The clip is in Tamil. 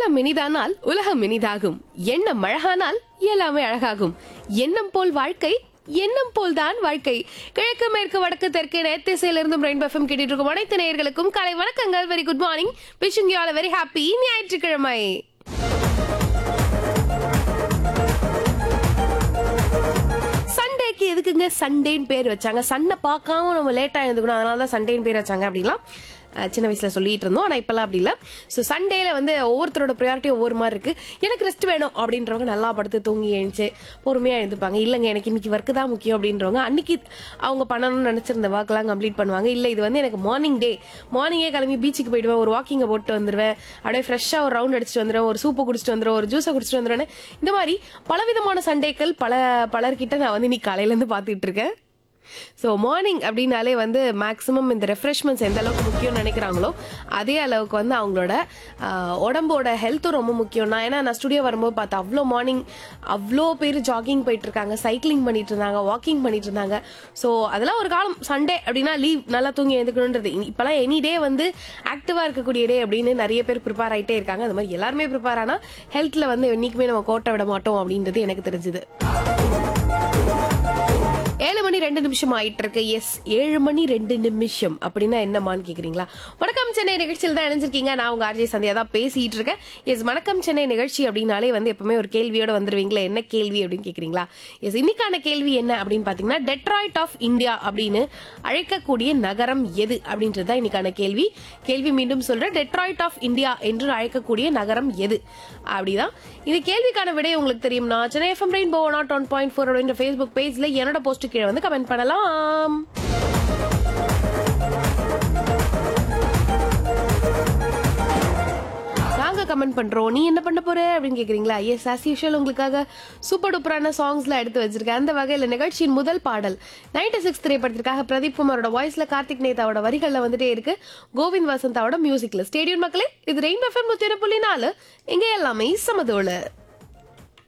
உள்ளம் இனிதானால் உலகம் இனிதாகும் எண்ணம் அழகானால் எல்லாமே அழகாகும் எண்ணம் போல் வாழ்க்கை எண்ணம் போல் தான் வாழ்க்கை கிழக்கு மேற்கு வடக்கு தெற்கு நேத்திசையிலிருந்தும் ரெயின் பஃபம் கேட்டுட்டு இருக்கும் அனைத்து நேயர்களுக்கும் காலை வணக்கங்கள் very good morning wishing you all very happy ஞாயிற்றுக்கிழமை சண்டேக்கு எதுக்குங்க சண்டேன்னு பேர் வச்சாங்க சண்டை பார்க்காம நம்ம லேட்டாக எழுந்துக்கணும் அதனால தான் சண்டேன்னு பேர் வச்சாங்க அப்படிலாம் அஹ், சின்ன வயசுல சொல்லிட்டு இருந்தோம் ஆனால் இப்பெல்லாம் அப்படி இல்லை ஸோ சண்டேல வந்து ஒவ்வொருத்தரோட ப்ரையாரிட்டி ஒவ்வொரு மாதிரி இருக்கு எனக்கு ரெஸ்ட் வேணும் அப்படின்றவங்க நல்லா படுத்து தூங்கி எழுந்துச்சு பொறுமையாக எழுந்துப்பாங்க இல்லைங்க எனக்கு இன்னைக்கு ஒர்க்கு தான் முக்கியம் அப்படின்றவங்க அன்னைக்கு அவங்க பண்ணணும்னு நினச்சிருந்த ஒர்க்லாம் கம்ப்ளீட் பண்ணுவாங்க இல்லை இது வந்து எனக்கு மார்னிங் டே மார்னிங்கே கிளம்பி பீச்சுக்கு போயிடுவேன் ஒரு வாக்கிங்கை போட்டு வந்துடுவேன் அப்படியே ஃப்ரெஷ்ஷாக ஒரு ரவுண்ட் அடிச்சுட்டு வந்துடுவேன் ஒரு சூப்பை குடிச்சிட்டு வந்துடுவேன் ஒரு ஜூஸை குடிச்சிட்டு வந்துடுவேன் இந்த மாதிரி பலவிதமான சண்டேக்கள் பல பலர்கிட்ட நான் வந்து இன்னைக்கு காலையிலேருந்து பார்த்துட்டு இருக்கேன் ஸோ மார்னிங் அப்படின்னாலே வந்து மேக்ஸிமம் இந்த ரெஃப்ரெஷ்மெண்ட்ஸ் எந்த அளவுக்கு முக்கியம்னு நினைக்கிறாங்களோ அதே அளவுக்கு வந்து அவங்களோட ஆஹ், உடம்போட ஹெல்த்தும் ரொம்ப முக்கியம் நான் ஏன்னா நான் ஸ்டுடியோ வரும்போது பார்த்தா அவ்வளோ மார்னிங் அவ்வளோ பேர் ஜாகிங் போயிட்டு இருக்காங்க சைக்கிளிங் பண்ணிட்டு இருந்தாங்க வாக்கிங் பண்ணிட்டு இருந்தாங்க ஸோ அதெல்லாம் ஒரு காலம் சண்டே அப்படின்னா லீவ் நல்லா தூங்கி எழுந்துக்கணுன்றது இனி- இப்பெல்லாம் எனி டே வந்து ஆக்டிவா இருக்கக்கூடிய டே அப்படின்னு நிறைய பேர் ப்ரிப்பேர் ஆயிட்டே இருக்காங்க அது மாதிரி எல்லாருமே ப்ரிப்பேர் ஆனா ஹெல்த்ல வந்து என்னைக்குமே நம்ம கோட்டை விட மாட்டோம் அப்படின்றது எனக்கு தெரிஞ்சுது ஏழு மணி ரெண்டு நிமிஷம் ஆயிட்டு இருக்கு எஸ் ஏழு மணி ரெண்டு நிமிஷம் அப்படின்னா என்னமான்னு கேக்குறீங்களா வணக்கம் சென்னை நிகழ்ச்சியில் தான் இணைஞ்சிருக்கீங்க நான் உங்க ஆர்ஜே சந்தியா தான் பேசிட்டு இருக்கேன் எஸ் வணக்கம் சென்னை நிகழ்ச்சி அப்படின்னாலே வந்து எப்பவுமே ஒரு கேள்வியோட வந்துருவீங்களா என்ன கேள்வி அப்படின்னு கேக்குறீங்களா எஸ் இன்னைக்கான கேள்வி என்ன அப்படின்னு பாத்தீங்கன்னா டெட்ராய்ட் ஆஃப் இந்தியா அப்படின்னு அழைக்கக்கூடிய நகரம் எது அப்படின்றது தான் இன்னைக்கான கேள்வி கேள்வி மீண்டும் சொல்றேன் டெட்ராய்ட் ஆஃப் இந்தியா என்று அழைக்கக்கூடிய நகரம் எது அப்படிதான் இது கேள்விக்கான விடை உங்களுக்கு தெரியும்னா Chennai FM rainbow nought one point four அப்படின்ற ஃபேஸ்புக் பேஜ்ல என்னோட போஸ்ட் கீழே வந்து கமெண்ட் பண்ணலாம் நாங்க கமெண்ட் பண்றோம் நீ என்ன பண்ண போற அப்படின்னு கேக்குறீங்களா எஸ் ஆஸ் யூஷுவல் உங்களுக்காக சூப்பர் டூப்பரான சாங்ஸ்ல எடுத்து வச்சிருக்கேன் அந்த வகையில நிகழ்ச்சியின் முதல் பாடல் நைன்டி சிக்ஸ் திரைப்படத்திற்காக பிரதீப் குமாரோட வாய்ஸ்ல கார்த்திக் நேதாவோட வரிகள்ல வந்துட்டே இருக்கு கோவிந்த் வசந்தாவோட மியூசிக்ல ஸ்டேடியம் மக்களே இது ரெயின் எஃப்எம் நூத்தி புள்ளி நாலு இங்க எல்லாமே சமதோளு